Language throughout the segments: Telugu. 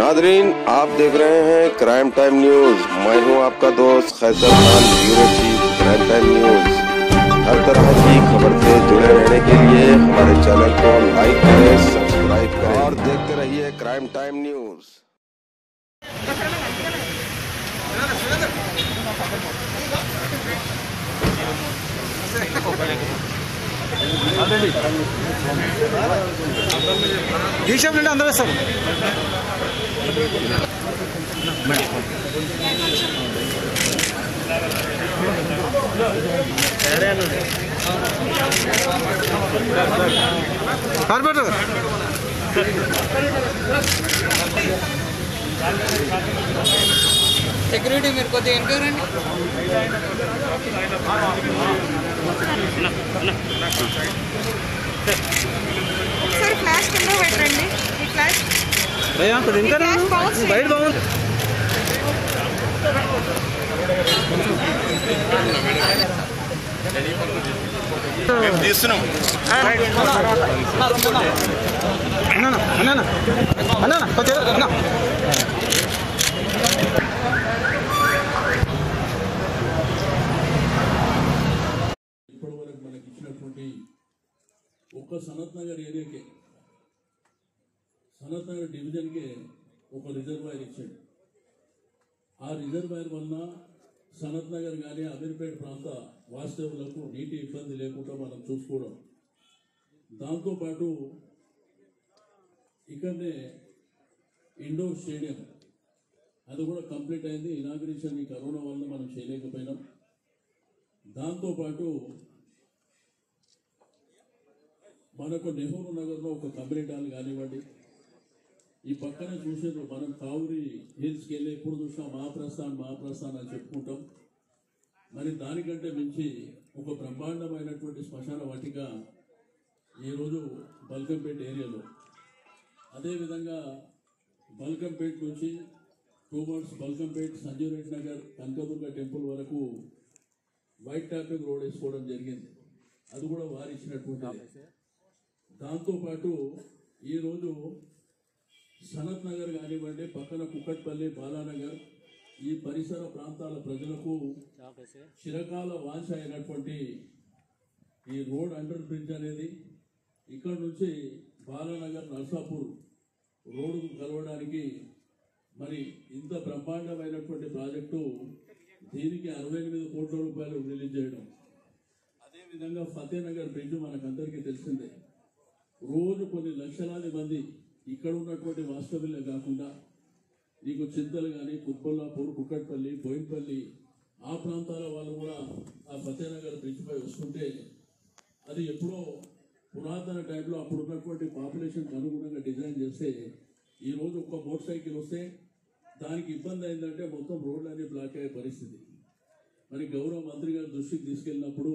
नादरीन आप देख रहे हैं क्राइम टाइम न्यूज मैं हूं आपका दोस्त Khaiser Khan bureau chief crime time news हर तरह की खबर से जुड़े रहने के लिए हमारे चैनल को लाइक करें सब्सक्राइब करें और देखते रहिए क्राइम टाइम न्यूज దేశం నుండి అందరూ వస్తారు కార్పొరేటర్ గారు సెక్యూరిటీ మీరు కొద్దిగా వెనక రండి ఒకసారి ఫ్లాష్ కింద పెట్టండి ఈ ఫ్లాష్ భయ్యా అక్కడ ఇంకా రాను. బయట బాగుంది అన్నా అన్నా అన్నా కొంచెం అన్నా ఇప్పటి వరకు మనకి ఇచ్చినటువంటి ఒక్క సనత్ నగర్ ఏరియాకే సనత్ నగర్ డివిజన్కే ఒక రిజర్వాయర్ ఇచ్చాడు ఆ రిజర్వాయర్ వలన సనత్ నగర్ కానీ అమీర్పేట ప్రాంత వాస్తవులకు నీటి ఇబ్బంది లేకుండా మనం చూసుకోవడం దాంతోపాటు ఇక్కడనే ఇండోర్ స్టేడియం అది కూడా కంప్లీట్ అయింది ఇనాగ్రేషన్ ఈ కరోనా వల్ల మనం చేయలేకపోయినాం దాంతోపాటు మనకు నెహ్రూ నగర్లో ఒక కమ్యూనిటీ హాల్ కానివ్వండి ఈ పక్కన చూసేది మనం కావురి హిల్స్కి వెళ్ళి ఎప్పుడు చూసినా మహాప్రస్థాన్ మహాప్రస్థాన్ అని చెప్పుకుంటాం మరి దానికంటే మించి ఒక బ్రహ్మాండమైనటువంటి శ్మశాన వాటిక ఈరోజు బల్కంపేట ఏరియాలో అదేవిధంగా బల్కంపేట నుంచి టూవర్డ్స్ బల్కంపేట్ సంజీవ్ రెడ్డి నగర్ కనకదుర్గ టెంపుల్ వరకు వైట్ టాపింగ్ రోడ్ వేసుకోవడం జరిగింది అది కూడా వారు ఇచ్చినటువంటిది దాంతోపాటు ఈరోజు సనత్ నగర్ కానివ్వండి పక్కన కుక్కట్పల్లి బాలానగర్ ఈ పరిసర ప్రాంతాల ప్రజలకు చిరకాల వాంఛ అయినటువంటి ఈ రోడ్ అండర్ బ్రిడ్జ్ అనేది ఇక్కడ నుంచి బాలానగర్ నర్సాపూర్ రోడ్డు కలవడానికి మరి ఇంత బ్రహ్మాండమైనటువంటి ప్రాజెక్టు దీనికి అరవై ఎనిమిది కోట్ల రూపాయలు రిలీజ్ చేయడం అదేవిధంగా ఫతేనగర్ బ్రిడ్జ్ మనకందరికీ తెలిసిందే రోజు కొన్ని లక్షలాది మంది ఇక్కడ ఉన్నటువంటి వాస్తవ్యులే కాకుండా నీకు చింతలు కానీ కుప్పల్లాపూర్ కుక్కట్పల్లి బోయినపల్లి ఆ ప్రాంతాల వాళ్ళు కూడా ఆ ఫతేనగర్ బ్రిడ్జ్ పై వస్తుంటే అది ఎప్పుడో పురాతన టైంలో అప్పుడు ఉన్నటువంటి పాపులేషన్కి అనుగుణంగా డిజైన్ చేస్తే ఈ రోజు ఒక్క మోటార్ సైకిల్ వస్తే దానికి ఇబ్బంది అయిందంటే మొత్తం రోడ్లన్నీ బ్లాక్ అయ్యే పరిస్థితి మరి గౌరవ మంత్రి గారి దృష్టికి తీసుకెళ్ళినప్పుడు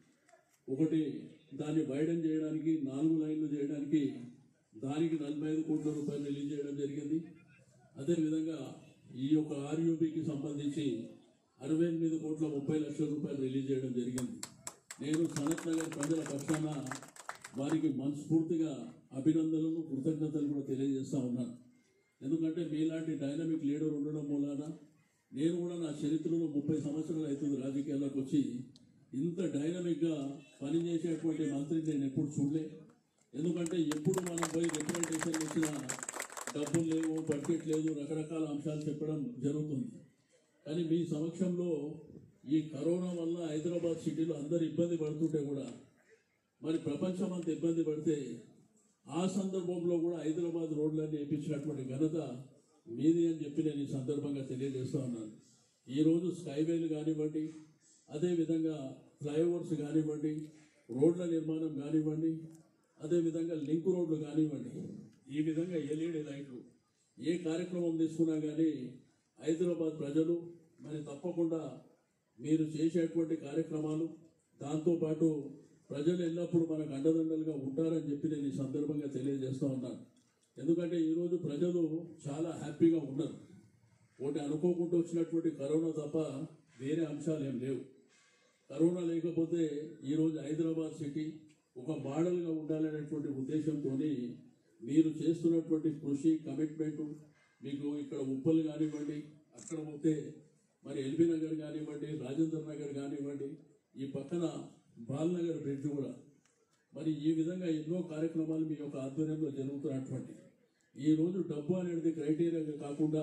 ఒకటి దాన్ని వైడన్ చేయడానికి నాలుగు లైన్లు చేయడానికి దానికి నలభై ఐదు కోట్ల రూపాయలు రిలీజ్ చేయడం జరిగింది అదేవిధంగా ఈ యొక్క ఆర్యూబీకి సంబంధించి అరవై ఎనిమిది కోట్ల ముప్పై లక్షల రూపాయలు రిలీజ్ చేయడం జరిగింది నేను సనత్ నగర్ ప్రజల పక్షాన వారికి మనస్ఫూర్తిగా అభినందనలు కృతజ్ఞతలు కూడా తెలియజేస్తా ఉన్నాను ఎందుకంటే మీలాంటి డైనమిక్ లీడర్ ఉండడం మూలాన నేను కూడా నా చరిత్రలో ముప్పై సంవత్సరాలు అవుతుంది రాజకీయాల్లోకి వచ్చి ఇంత డైనమిక్గా పనిచేసేటువంటి మంత్రిని నేను ఎప్పుడు చూడలే ఎందుకంటే ఎప్పుడు మనం పోయి రిప్రజెంటేషన్ వచ్చిన డబ్బులు లేవు బడ్జెట్ లేదు రకరకాల అంశాలు చెప్పడం జరుగుతుంది కానీ మీ సమక్షంలో ఈ కరోనా వల్ల హైదరాబాద్ సిటీలో అందరు ఇబ్బంది పడుతుంటే కూడా మరి ప్రపంచం అంత ఇబ్బంది పడితే ఆ సందర్భంలో కూడా హైదరాబాద్ రోడ్లన్నీ వేయించినటువంటి ఘనత మీది అని చెప్పి నేను ఈ సందర్భంగా తెలియజేస్తా ఉన్నాను ఈరోజు స్కైవేలు కానివ్వండి అదేవిధంగా ఫ్లైఓవర్స్ కానివ్వండి రోడ్ల నిర్మాణం కానివ్వండి అదేవిధంగా లింక్ రోడ్లు కానివ్వండి ఈ విధంగా ఎల్ఈడి లైట్లు ఏ కార్యక్రమం తీసుకున్నా కానీ హైదరాబాద్ ప్రజలు మరి తప్పకుండా మీరు చేసేటువంటి కార్యక్రమాలు దాంతోపాటు ప్రజలు ఎల్లప్పుడూ మనకు అండదండలుగా ఉంటారని చెప్పి నేను ఈ సందర్భంగా తెలియజేస్తూ ఉన్నాను ఎందుకంటే ఈరోజు ప్రజలు చాలా హ్యాపీగా ఉన్నారు ఒకటి అనుకోకుండా వచ్చినటువంటి కరోనా తప్ప వేరే అంశాలు ఏం లేవు కరోనా లేకపోతే ఈరోజు హైదరాబాద్ సిటీ ఒక మోడల్గా ఉండాలనేటువంటి ఉద్దేశంతో మీరు చేస్తున్నటువంటి కృషి కమిట్మెంట్ మీకు ఇక్కడ ఉప్పల్ కానివ్వండి అక్కడ పోతే మరి ఎల్బీ నగర్ కానివ్వండి రాజేంద్ర నగర్ కానివ్వండి ఈ పక్కన బాలనగర్ బ్రిడ్జ్ కూడా మరి ఈ విధంగా ఎన్నో కార్యక్రమాలు మీ యొక్క ఆధ్వర్యంలో జరుగుతున్నటువంటి ఈ రోజు డబ్బు అనేది క్రైటీరియా కాకుండా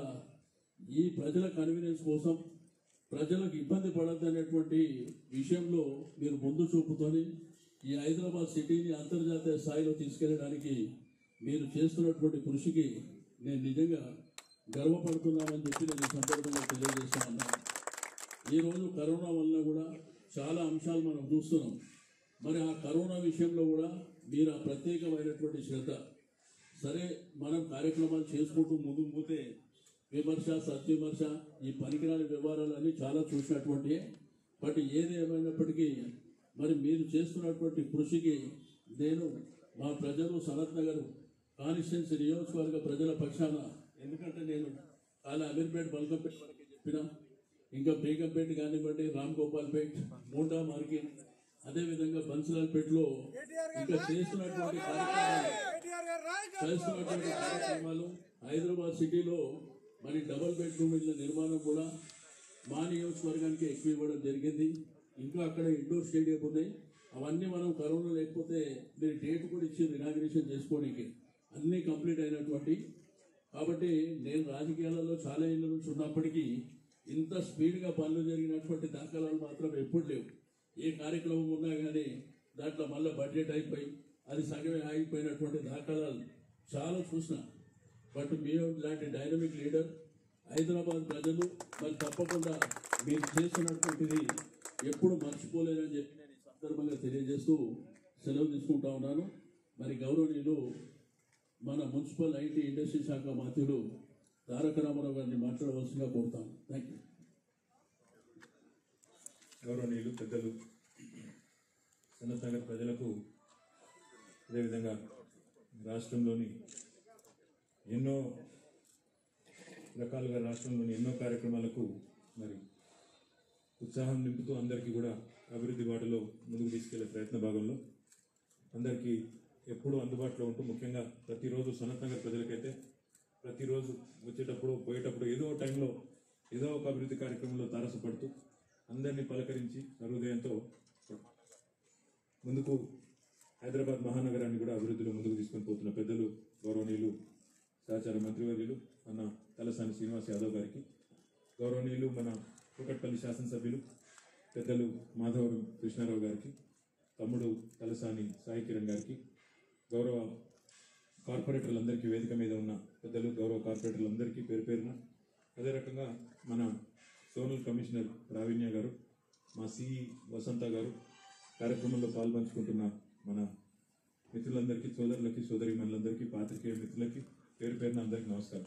ఈ ప్రజల కన్వీనియన్స్ కోసం ప్రజలకు ఇబ్బంది పడద్దనేటువంటి విషయంలో మీరు ముందు చూపుతోని ఈ హైదరాబాద్ సిటీని అంతర్జాతీయ స్థాయిలో తీసుకెళ్ళడానికి మీరు చేస్తున్నటువంటి కృషికి నేను నిజంగా గర్వపడుతున్నామని చెప్పి నేను ఈ సందర్భంగా తెలియజేస్తా ఉన్నాను ఈరోజు కరోనా వల్ల కూడా చాలా అంశాలు మనం చూస్తున్నాం మరి ఆ కరోనా విషయంలో కూడా మీరు ఆ ప్రత్యేకమైనటువంటి శ్రద్ధ సరే మనం కార్యక్రమాలు చేసుకుంటూ ముందుకు పోతే విమర్శ సత్విమర్శ ఈ పనికిరాని వ్యవహారాలన్నీ చాలా చూసినటువంటి బట్ ఏది ఏమైనప్పటికీ మరి మీరు చేస్తున్నటువంటి కృషికి నేను మా ప్రజలు సనత్ నగర్ కాన్స్టిట్యున్సీ నియోజకవర్గ ప్రజల పక్షాన ఎందుకంటే నేను చాలా అమీర్పేట బల్కంపేట వరకు చెప్పిన ఇంకా బేగంపేట కానివ్వండి రామ్ గోపాల్పేట్ మూండా మార్కెట్ అదేవిధంగా బన్సలాల్పేటలో ఇంకా చేస్తున్నటువంటి కార్యక్రమాలు చేస్తున్నటువంటి కార్యక్రమాలు హైదరాబాద్ సిటీలో మరి డబల్ బెడ్రూమ్ ఇళ్ళ నిర్మాణం కూడా మా నియోజకవర్గానికి ఎక్కువ ఇవ్వడం జరిగింది ఇంకా అక్కడ ఇండోర్ స్టేడియం ఉన్నాయి అవన్నీ మనం కరోనా లేకపోతే మీరు డేట్ కూడా ఇచ్చి ఇనాగ్రేషన్ చేసుకోవడానికి అన్నీ కంప్లీట్ అయినటువంటి కాబట్టి నేను రాజకీయాలలో చాలా ఏళ్ళ నుంచి ఉన్నప్పటికీ ఇంత స్పీడ్గా పనులు జరిగినటువంటి దాఖలాలు మాత్రం ఎప్పుడు లేవు ఏ కార్యక్రమం ఉన్నా కానీ దాంట్లో మళ్ళీ బడ్జెట్ అయిపోయి అది సగమే ఆగిపోయినటువంటి దాఖలాలు చాలా చూసిన బట్ మీరు లాంటి డైనమిక్ లీడర్ హైదరాబాద్ ప్రజలు మరి తప్పకుండా మీరు చేస్తున్నటువంటిది ఎప్పుడు మర్చిపోలేరని చెప్పి నేను ఈ సందర్భంగా తెలియజేస్తూ సెలవు తీసుకుంటా ఉన్నాను మరి గౌరవనీయులు మన మున్సిపల్ ఐటీ ఇండస్ట్రీ శాఖ మంత్రులు తారక రామారావు గారిని మాట్లాడవలసిందిగా కోరుతాను థ్యాంక్ యూ గౌరవనీయులు పెద్దలు సనత్ నగర్ ప్రజలకు అదేవిధంగా రాష్ట్రంలోని ఎన్నో రకాలుగా రాష్ట్రంలోని ఎన్నో కార్యక్రమాలకు మరి ఉత్సాహం నింపుతూ అందరికీ కూడా అభివృద్ధి బాటలో ముందుకు తీసుకెళ్లే ప్రయత్న భాగంలో అందరికీ ఎప్పుడూ అందుబాటులో ఉంటూ ముఖ్యంగా ప్రతిరోజు సనత్ నగర్ ప్రజలకైతే ప్రతిరోజు వచ్చేటప్పుడు పోయేటప్పుడు ఏదో ఒక టైంలో ఏదో ఒక అభివృద్ధి కార్యక్రమంలో తారసపడుతూ అందరినీ పలకరించి హృదయంతో ముందుకు హైదరాబాద్ మహానగరాన్ని కూడా అభివృద్ధిలో ముందుకు తీసుకొని పోతున్న పెద్దలు గౌరవనీయులు సహచార మంత్రివర్యులు మన తలసాని శ్రీనివాస్ యాదవ్ గారికి గౌరవనీయులు మన కూకట్పల్లి శాసనసభ్యులు పెద్దలు మాధవరం కృష్ణారావు గారికి తమ్ముడు తలసాని సాయి కిరణ్ గారికి గౌరవ కార్పొరేటర్లందరికీ వేదిక మీద ఉన్న పెద్దలు గౌరవ కార్పొరేటర్లందరికీ పేరు పేరున అదే రకంగా మన జోనల్ కమిషనర్ ప్రావీణ్య గారు మా సిఈ వసంత గారు కార్యక్రమంలో పాల్పంచుకుంటున్న మన మిత్రులందరికీ సోదరులకి సోదరి మనులందరికీ పాత్రికేయ మిత్రులకి పేరు పేరున అందరికీ నమస్కారం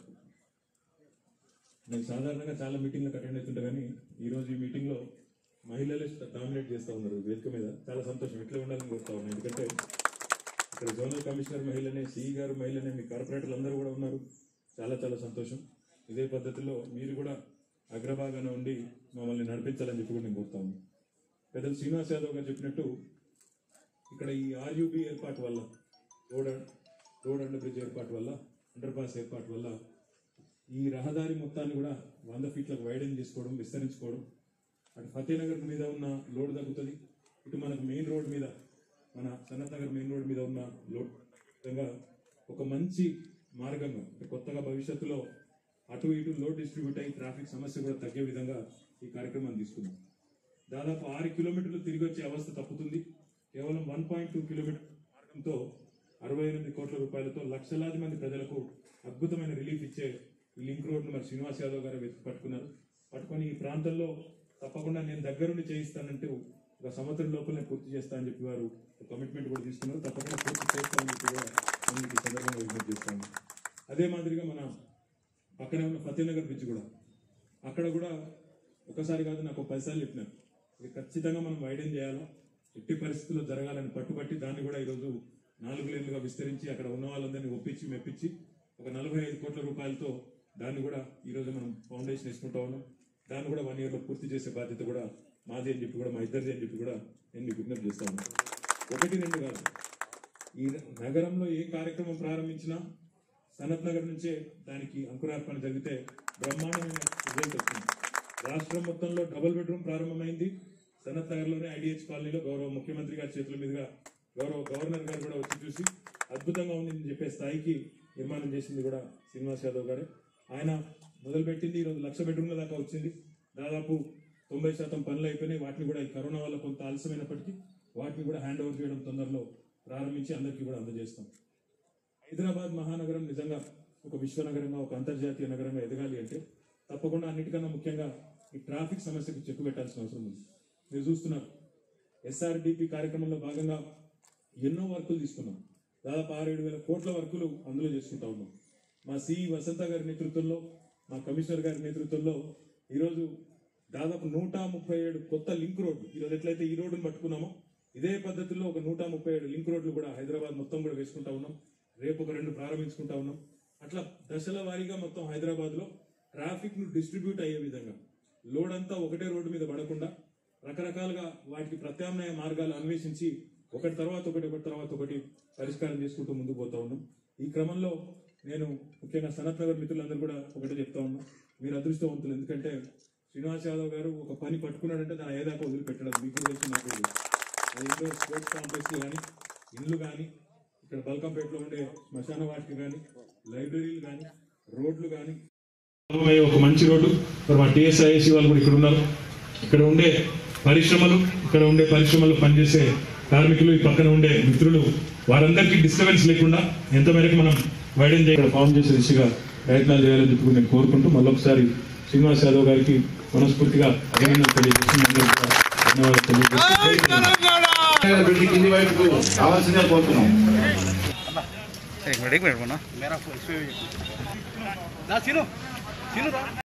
నేను సాధారణంగా చాలా మీటింగ్లకు అటెండ్ అవుతుంటా కానీ ఈరోజు ఈ మీటింగ్లో మహిళలే డామినేట్ చేస్తూ ఉన్నారు వేదిక మీద చాలా సంతోషం ఇట్లా ఉండాలని కోరుతా ఉన్నాను ఎందుకంటే ఇక్కడ జోనల్ కమిషనర్ మహిళనే సిఈ గారు మహిళనే మీ కార్పొరేటర్లు అందరూ కూడా ఉన్నారు చాలా చాలా సంతోషం ఇదే పద్ధతిలో మీరు కూడా అగ్రభాగాన ఉండి మమ్మల్ని నడిపించాలని చెప్పి కూడా నేను కోరుతాను పెద్దలు శ్రీనివాస్ యాదవ్ గారు చెప్పినట్టు ఇక్కడ ఈ ఆర్యూబీ ఏర్పాటు వల్ల రోడ్ అండ్- రోడ్ అండర్ బ్రిడ్జ్ ఏర్పాటు వల్ల అండర్ పాస్ ఏర్పాటు వల్ల ఈ రహదారి మొత్తాన్ని కూడా వంద ఫీట్లకు వైడెన్ చేసుకోవడం విస్తరించుకోవడం అటు ఫతేనగర్ మీద ఉన్న లోడ్ తగ్గుతుంది ఇటు మనకు మెయిన్ రోడ్ మీద మన సనత్ నగర్ మెయిన్ రోడ్ మీద ఉన్న లోడ్ విధంగా ఒక మంచి మార్గంగా అంటే కొత్తగా భవిష్యత్తులో అటు ఇటు లోడ్ డిస్ట్రిబ్యూట్ అయ్యి ట్రాఫిక్ సమస్య కూడా తగ్గే విధంగా ఈ కార్యక్రమాన్ని తీసుకున్నాం దాదాపు ఆరు కిలోమీటర్లు తిరిగి వచ్చే అవస్థ తప్పుతుంది కేవలం వన్ పాయింట్ టూ కిలోమీటర్ మార్గంతో అరవై ఎనిమిది కోట్ల రూపాయలతో లక్షలాది మంది ప్రజలకు అద్భుతమైన రిలీఫ్ ఇచ్చే ఈ లింక్ రోడ్ను మరి శ్రీనివాస్ యాదవ్ గారు వెతికి పట్టుకున్నారు పట్టుకొని ఈ ప్రాంతంలో తప్పకుండా నేను దగ్గరుండి చేయిస్తానంటూ ఒక సంవత్సరం లోపలనే పూర్తి చేస్తానని చెప్పి వారు కమిట్మెంట్ కూడా తీసుకున్నారు తప్పకుండా పూర్తి చేస్తానని చెప్పి కూడా నేను మీకు ఈ సందర్భంగా విజ్ఞప్తి చేస్తాను అదే మాదిరిగా మన పక్కనే ఉన్న ఫతేనగర్ బ్రిడ్జ్ కూడా అక్కడ కూడా ఒకసారి కాదు నాకు ఒక పదిసార్లు చెప్పినారు ఇది ఖచ్చితంగా మనం వైడెన్ చేయాలా ఎట్టి పరిస్థితుల్లో జరగాలని పట్టుబట్టి దాన్ని కూడా ఈరోజు నాలుగు లేన్లుగా విస్తరించి అక్కడ ఉన్న వాళ్ళందరినీ ఒప్పించి మెప్పించి ఒక నలభై ఐదు కోట్ల రూపాయలతో దాన్ని కూడా ఈరోజు మనం ఫౌండేషన్ వేసుకుంటా ఉన్నాం దాన్ని కూడా వన్ ఇయర్లో పూర్తి చేసే బాధ్యత కూడా మాది అని చెప్పి కూడా మా ఇద్దరిది అని చెప్పి కూడా నేను మీకు విజ్ఞప్తి చేస్తాను ఒకటి రెండు కాదు ఈ నగరంలో ఏ కార్యక్రమం ప్రారంభించినా సనత్ నగర్ నుంచే దానికి అంకురార్పణ జరిగితే బ్రహ్మాండమైన రిజల్ట్ వచ్చింది రాష్ట్రం మొత్తంలో డబుల్ బెడ్రూమ్ ప్రారంభమైంది సనత్ నగర్లోనే ఐడిహెచ్ కాలనీలో గౌరవ ముఖ్యమంత్రి గారి చేతుల మీదుగా గౌరవ గవర్నర్ గారు కూడా వచ్చి చూసి అద్భుతంగా ఉందని చెప్పే స్థాయికి నిర్మాణం చేసింది కూడా శ్రీనివాస్ యాదవ్ గారు ఆయన మొదలుపెట్టింది ఈరోజు లక్ష బెడ్రూమ్ల దాకా వచ్చింది దాదాపు తొంభై శాతం పనులు అయిపోయినాయి వాటిని కూడా ఈ కరోనా వల్ల కొంత ఆలస్యమైనప్పటికీ వాటిని కూడా హ్యాండ్ ఓవర్ చేయడం తొందరలో ప్రారంభించి అందరికీ కూడా అందజేస్తాం హైదరాబాద్ మహానగరం నిజంగా ఒక విశ్వనగరంగా ఒక అంతర్జాతీయ నగరంగా ఎదగాలి అంటే తప్పకుండా అన్నిటికన్నా ముఖ్యంగా ఈ ట్రాఫిక్ సమస్యకు చెక్కు పెట్టాల్సిన అవసరం ఉంది మీరు చూస్తున్నారు ఎస్ఆర్డిపి కార్యక్రమంలో భాగంగా ఎన్నో వర్కులు తీసుకున్నాం దాదాపు ఆరేడు వేల కోట్ల వర్కులు అందులో చేసుకుంటా ఉన్నాం మా సిఈ వసంత గారి నేతృత్వంలో మా కమిషనర్ గారి నేతృత్వంలో ఈరోజు దాదాపు నూట ముప్పై ఏడు కొత్త లింక్ రోడ్లు ఈరోజు ఎట్లయితే ఈ రోడ్డును పట్టుకున్నామో ఇదే పద్ధతిలో ఒక నూట ముప్పై ఏడు లింక్ రోడ్లు కూడా హైదరాబాద్ మొత్తం కూడా వేసుకుంటా ఉన్నాం రేపు ఒక రెండు ప్రారంభించుకుంటా ఉన్నాం అట్లా దశల వారీగా మొత్తం హైదరాబాద్ లో ట్రాఫిక్ ను డిస్ట్రిబ్యూట్ అయ్యే విధంగా లోడ్ అంతా ఒకటే రోడ్డు మీద పడకుండా రకరకాలుగా వాటికి ప్రత్యామ్నాయ మార్గాలు అన్వేషించి ఒకటి తర్వాత ఒకటి ఒకటి తర్వాత ఒకటి పరిష్కారం చేసుకుంటూ ముందుకు పోతా ఉన్నాం ఈ క్రమంలో నేను ముఖ్యంగా సనత్ నగర్ మిత్రులందరూ కూడా ఒకటే చెప్తా ఉన్నాం మీరు అదృష్టవంతులు ఎందుకంటే శ్రీనివాస్ యాదవ్ గారు ఒక పని పట్టుకున్నాడంటే దాని ఏదాకా వదిలిపెట్టడం మీకు తెలుసు నాకు తెలుసు. అది ఇండోర్ స్పోర్ట్స్ కాంప్లెక్స్లు కానీ ఇండ్లు కానీ ఇక్కడ బల్కంపేటలో ఉండే శ్మశాన వాటికి కానీ లైబ్రరీలు కానీ రోడ్లు కానీ రాబోయే ఒక మంచి రోడ్డు మరి మా టీఎస్ఐఎస్సి వాళ్ళు కూడా ఇక్కడ ఉన్నారు ఇక్కడ ఉండే పరిశ్రమలు ఇక్కడ ఉండే పరిశ్రమలు పనిచేసే కార్మికులు ఈ పక్కన ఉండే మిత్రులు వారందరికీ డిస్టర్బెన్స్ లేకుండా ఎంత మేరకు మనం వైడెన్ చేయ ఫామ్ చేసే దిశగా ప్రయత్నాలు చేయాలని చెప్పి నేను కోరుకుంటూ మళ్ళొకసారి శ్రీనివాస్ యాదవ్ గారికి మనస్ఫూర్తిగా అభినందనలు తెలియజేస్తూ మీ అందరికీ కూడా ధన్యవాదాలు తెలియజేస్తూ బిడ్డ కింది వైపుకు రావాల్సిందే కోరుతున్నాం एक मिनट एक मिनट बना मेरा फोन